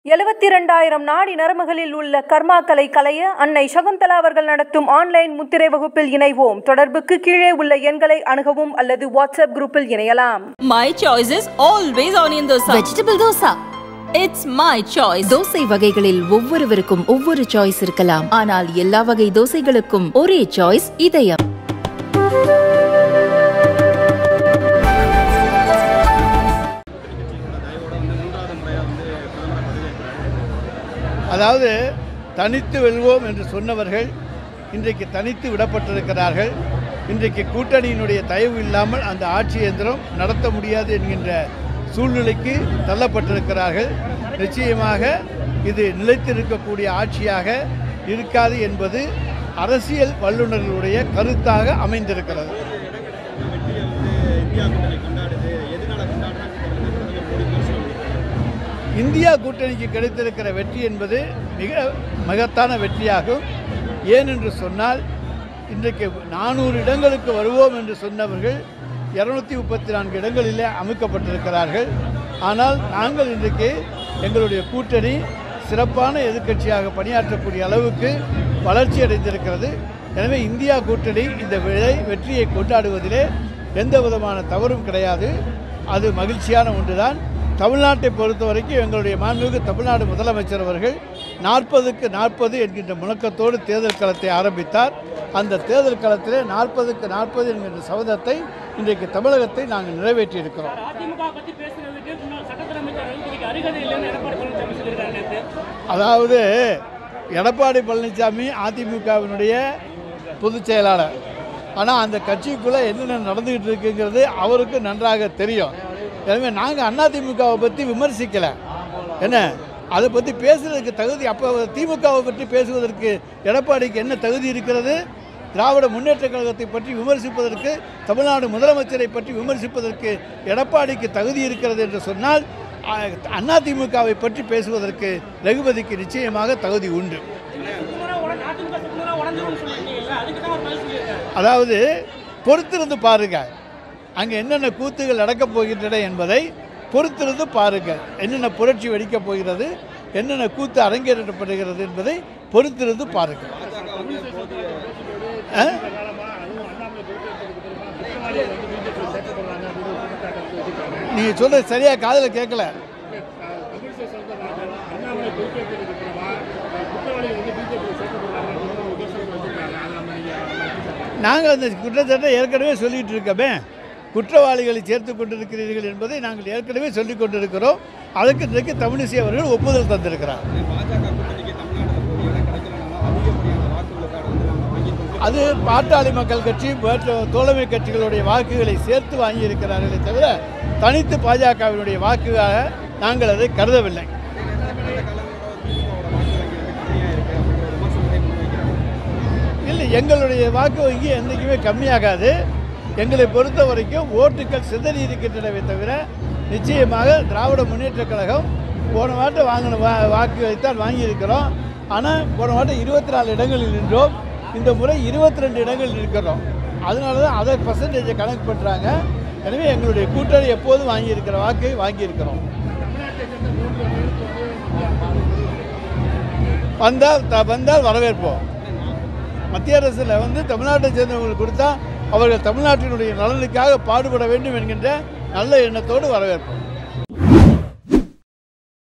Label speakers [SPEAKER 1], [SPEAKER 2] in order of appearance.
[SPEAKER 1] எழுபத்தி இரண்டாயிரம் நாடி நரம்புகளில் உள்ள கர்மாக்களை களைய அன்னை சகுந்தலா அவர்கள் நடத்தும் ஆன்லைன் முத்திரை வகுப்பில் இணைவோம் தொடர்புக்கு கீழே உள்ள எண்களை அணுகவும் அல்லது வாட்ஸ்அப் குரூப்பில் இணையலாம்
[SPEAKER 2] My choice is always onion dosa.
[SPEAKER 3] Vegetable dosa
[SPEAKER 2] It's my choice.
[SPEAKER 3] Dosa வகைகளில் ஒவ்வொருவருக்கும் ஒவ்வொரு சாய்ஸ் இருக்கலாம் ஆனால் எல்லா வகை தோசைகளுக்கும் ஒரே சாய்ஸ் இதயம்
[SPEAKER 4] அதாவது தனித்து வெல்வோம் என்று சொன்னவர்கள் இன்றைக்கு தனித்து விடப்பட்டிருக்கிறார்கள் இன்றைக்கு கூட்டணியினுடைய தயவு இல்லாமல் அந்த ஆட்சி இயந்திரம் நடத்த முடியாது என்கின்ற சூழ்நிலைக்கு தள்ளப்பட்டிருக்கிறார்கள் நிச்சயமாக இது நிலைத்திருக்கக்கூடிய ஆட்சியாக இருக்காது என்பது அரசியல் வல்லுநர்களுடைய கருத்தாக அமைந்திருக்கிறது இந்தியா கூட்டணிக்கு கிடைத்திருக்கிற வெற்றி என்பது மிக மகத்தான வெற்றியாகும் ஏனென்று சொன்னால் இன்றைக்கு நானூறு இடங்களுக்கு வருவோம் என்று சொன்னவர்கள் இரநூத்தி முப்பத்தி நான்கு இடங்களிலே அமைக்கப்பட்டிருக்கிறார்கள் ஆனால் நாங்கள் இன்றைக்கு எங்களுடைய கூட்டணி சிறப்பான எதிர்க்கட்சியாக பணியாற்றக்கூடிய அளவுக்கு வளர்ச்சி அடைந்திருக்கிறது எனவே இந்தியா கூட்டணி இந்த விலை வெற்றியை கொண்டாடுவதிலே எந்த விதமான தவறும் கிடையாது அது மகிழ்ச்சியான ஒன்றுதான் தமிழ்நாட்டை பொறுத்த வரைக்கும் எங்களுடைய மாண்புமிகு தமிழ்நாடு முதலமைச்சர் அவர்கள் நாற்பதுக்கு நாற்பது என்கின்ற முழக்கத்தோடு தேர்தல் களத்தை ஆரம்பித்தார் அந்த தேர்தல் களத்திலே நாற்பதுக்கு நாற்பது என்கின்ற சபதத்தை இன்றைக்கு தமிழகத்தை நாங்கள் நிறைவேற்றியிருக்கிறோம்
[SPEAKER 5] அதிமுக பத்தி பேசுறதுக்கு முன்னாள் சட்டத்துறை அமைச்சர் ரகுபதிக்கு அருகதை இல்லைன்னு எடப்பாடி பழனிசாமி சொல்லியிருக்காரு நேற்று
[SPEAKER 4] அதாவது எடப்பாடி பழனிசாமி அதிமுகவினுடைய பொதுச் செயலாளர் ஆனால் அந்த கட்சிக்குள்ளே என்னென்ன நடந்துக்கிட்டு இருக்குங்கிறது அவருக்கு நன்றாக தெரியும் எனவே நாங்கள் அதிமுகவை பற்றி விமர்சிக்கலை என்ன அதை பற்றி பேசுறதுக்கு தகுதி அப்போ திமுகவை பற்றி பேசுவதற்கு எடப்பாடிக்கு என்ன தகுதி இருக்கிறது திராவிட முன்னேற்ற கழகத்தை பற்றி விமர்சிப்பதற்கு தமிழ்நாடு முதலமைச்சரை பற்றி விமர்சிப்பதற்கு எடப்பாடிக்கு தகுதி இருக்கிறது என்று சொன்னால் அதிமுகவை பற்றி பேசுவதற்கு ரகுபதிக்கு நிச்சயமாக தகுதி உண்டு
[SPEAKER 5] சுக்குநூறா உடஞ்சு அதிமுக சுக்குநூறா உடஞ்சிரும்னு சொல்லியிருக்கீங்கல்ல அதுக்கு தான் ஒரு பதில் சொல்லியிருக்காரு
[SPEAKER 4] அதாவது பொறுத்திருந்து பாருங்க அங்கே என்னென்ன கூத்துகள் நடக்கப் போகின்றன என்பதை பொறுத்திருந்து பாருங்க என்னென்ன புரட்சி வெடிக்கப் போகிறது என்னென்ன கூத்து அரங்கேற்றப்படுகிறது என்பதை பொறுத்திருந்து பாருங்க ஆ? நீங்க சொல்றது சரியா காதில் கேட்கல நாங்கள் அந்த குற்றச்சாட்டை ஏற்கனவே சொல்லிட்டு இருக்கோமே குற்றவாளிகளை சேர்த்து கொண்டிருக்கிறீர்கள் என்பதை நாங்கள் ஏற்கனவே சொல்லிக் கொண்டிருக்கிறோம் அதுக்கு இன்றைக்கு தமிழிசை அவர்கள் ஒப்புதல் தந்திருக்கிறார் அது பாட்டாளி மக்கள் கட்சி மற்ற தோழமை கட்சிகளுடைய வாக்குகளை சேர்த்து வாங்கியிருக்கிறார்களே தவிர தனித்து பாஜகவினுடைய வாக்குகாக நாங்கள் அதை கருதவில்லை இல்லை எங்களுடைய வாக்கு வங்கி என்றைக்குமே கம்மியாகாது எங்களை பொறுத்த வரைக்கும் ஓட்டுகள் சிதறி இருக்கின்றனவே தவிர நிச்சயமாக திராவிட முன்னேற்றக் கழகம் போன வாட்டம் வாங்கின வா வாக்குகளைத்தான் வாங்கியிருக்கிறோம் ஆனால் போன வாட்டம் இருபத்தி நாலு இடங்களில் நின்றோம் இந்த முறை இருபத்தி ரெண்டு இடங்களில் இருக்கிறோம் அதனால தான் அதை பர்சன்டேஜை கணக்கு பண்ணுறாங்க எனவே எங்களுடைய கூட்டணி எப்போதும் வாங்கியிருக்கிற வாக்கை வாங்கியிருக்கிறோம் வந்தால் த வந்தால் வரவேற்போம் மத்திய அரசில் வந்து தமிழ்நாட்டை சேர்ந்தவங்களுக்கு கொடுத்தா அவர்கள் தமிழ்நாட்டினுடைய நலனுக்காக பாடுபட வேண்டும் என்கின்ற நல்ல எண்ணத்தோடு வரவேற்போம்